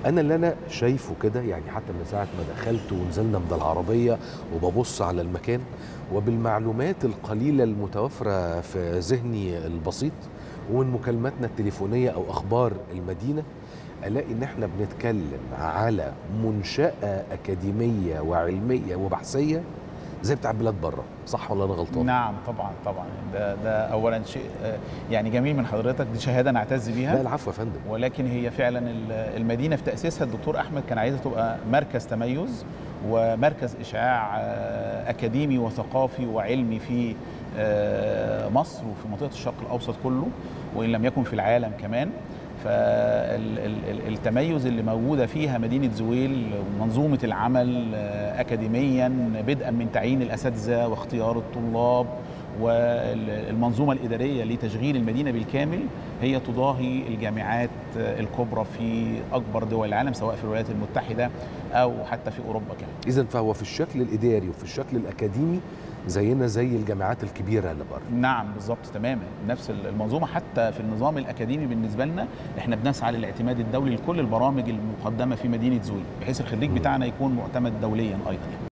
انا اللي انا شايفه كده يعني حتى من ساعه ما دخلت ونزلنا من العربيه وببص على المكان وبالمعلومات القليله المتوفره في ذهني البسيط ومن مكالماتنا التليفونيه او اخبار المدينه الاقي ان احنا بنتكلم على منشاه اكاديميه وعلميه وبحثيه زي بتاع بلاد بره صح ولا انا غلطان نعم طبعا طبعا ده ده اولا شيء آه، يعني جميل من حضرتك دي شهاده نعتز لا بيها العفو يا فندم ولكن هي فعلا ال- المدينه في تاسيسها الدكتور احمد كان عايزها تبقى مركز تميز ومركز اشعاع آه، اكاديمي وثقافي وعلمي في آه، مصر وفي منطقه الشرق الاوسط كله وان لم يكن في العالم كمان فالتميز اللي موجوده فيها مدينه زويل ومنظومه العمل آه، اكاديميا بدءا من تعيين الاساتذه واختيار الطلاب والمنظومه الاداريه لتشغيل المدينه بالكامل هي تضاهي الجامعات الكبرى في اكبر دول العالم سواء في الولايات المتحده او حتى في اوروبا كمان. اذا فهو في الشكل الاداري وفي الشكل الاكاديمي زينا زي الجامعات الكبيره اللي بره نعم بالظبط تماما نفس المنظومه حتى في النظام الاكاديمي بالنسبه لنا احنا بنسعى للاعتماد الدولي لكل البرامج المقدمه في مدينه زويل بحيث الخريج بتاعنا يكون معتمد دوليا ايضا